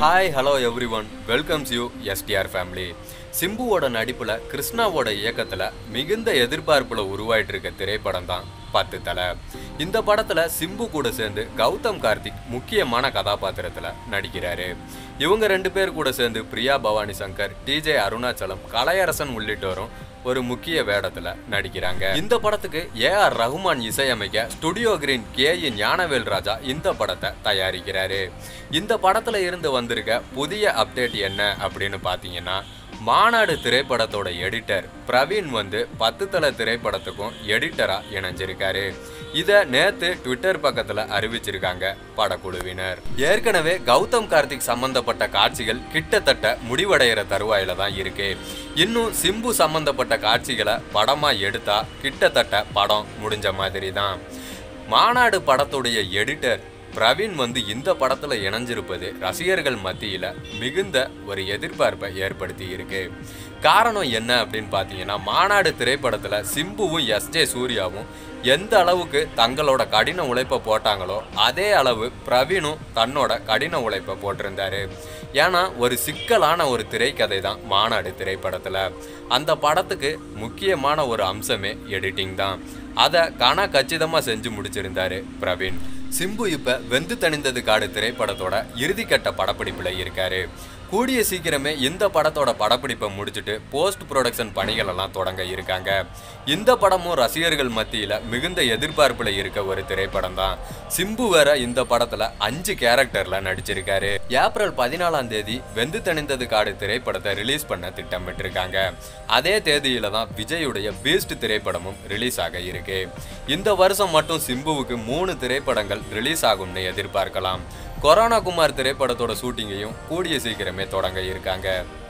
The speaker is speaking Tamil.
hi hello everyone welcomes you STR family சிம்புவோட நடிப்பில் கிருஷ்ணாவோட இயக்கத்தில் மிகுந்த எதிர்பார்ப்பில் உருவாயிட்டு இருக்க திரைப்படம் தான் பத்து தலை இந்த படத்தில் சிம்பு கூட சேர்ந்து கௌதம் கார்த்திக் முக்கியமான கதாபாத்திரத்தில் நடிக்கிறாரு இவங்க ரெண்டு பேர் கூட சேர்ந்து பிரியா பவானி சங்கர் டிஜே அருணாச்சலம் கலையரசன் உள்ளிட்டோரும் ஒரு முக்கிய வேடத்துல நடிக்கிறாங்க இந்த படத்துக்கு ஏ ஆர் ரகுமான் இசையமைக்க studio green K E Gnanavel Raja இந்த படத்தை தயாரிக்கிறாரு இந்த படத்துல இருந்து வந்திருக்க புதிய அப்டேட் என்ன அப்படின்னு பார்த்தீங்கன்னா மாநாடு திரைப்படத்தோட எடிட்டர் பிரவீன் வந்து பத்து தலை திரைப்படத்துக்கும் எடிட்டரா இணைஞ்சிருக்காரு இதை நேத்து ட்விட்டர் பக்கத்துல அறிவிச்சிருக்காங்க படக்குழுவினர் ஏற்கனவே கௌதம் கார்த்திக் சம்பந்தப்பட்ட காட்சிகள் கிட்டத்தட்ட முடிவடைகிற தருவாயில தான் இருக்கு இன்னும் சிம்பு சம்பந்தப்பட்ட காட்சிகளை படமா எடுத்தா கிட்டத்தட்ட படம் முடிஞ்ச மாதிரி தான் மாநாடு படத்துடைய எடிட்டர் பிரவீன் வந்து இந்த படத்துல இணைஞ்சிருப்பது ரசிகர்கள் மத்தியில மிகுந்த ஒரு எதிர்பார்ப்பை ஏற்படுத்தி இருக்கு காரணம் என்ன அப்படின்னு பார்த்தீங்கன்னா மாநாடு திரைப்படத்துல சிம்புவும் எஸ் ஜே சூர்யாவும் எந்த அளவுக்கு தங்களோட கடின உழைப்பை போட்டாங்களோ அதே அளவு பிரவீனும் தன்னோட கடின உழைப்பை போட்டிருந்தாரு ஏன்னா ஒரு சிக்கலான ஒரு திரைக்கதை தான் மாநாடு திரைப்படத்துல அந்த படத்துக்கு முக்கியமான ஒரு அம்சமே எடிட்டிங் தான் அதை கன கச்சிதமாக செஞ்சு முடிச்சிருந்தாரு பிரவீன் சிம்பு இப்ப வெந்து தணிந்தது காடு திரைப்படத்தோட இறுதிக்கட்ட படப்பிடிப்புல இருக்காரு கூடிய சீக்கிரமே இந்த படத்தோட படப்பிடிப்பை முடிச்சுட்டு போஸ்ட் ப்ரொடக்ஷன் பணிகள் எல்லாம் தொடங்க இருக்காங்க இந்த படமும் ரசிகர்கள் மத்தியில மிகுந்த எதிர்பார்ப்புல இருக்க ஒரு திரைப்படம் தான் சிம்பு வேற இந்த படத்துல அஞ்சு கேரக்டர்ல நடிச்சிருக்காரு ஏப்ரல் பதினாலாம் தேதி வெந்து தணிந்தது காடு திரைப்படத்தை ரிலீஸ் பண்ண திட்டமிட்டிருக்காங்க அதே தேதியில தான் விஜயுடைய பீஸ்ட் திரைப்படமும் ரிலீஸ் ஆக இருக்கு இந்த வருஷம் மட்டும் சிம்புவுக்கு மூணு திரைப்படங்கள் ரிலீஸ் ஆகும்னு எதிர்பார்க்கலாம் கொரோனா குமார் திரைப்படத்தோட ஷூட்டிங்கையும் கூடிய சீக்கிரமே தொடங்க இருக்காங்க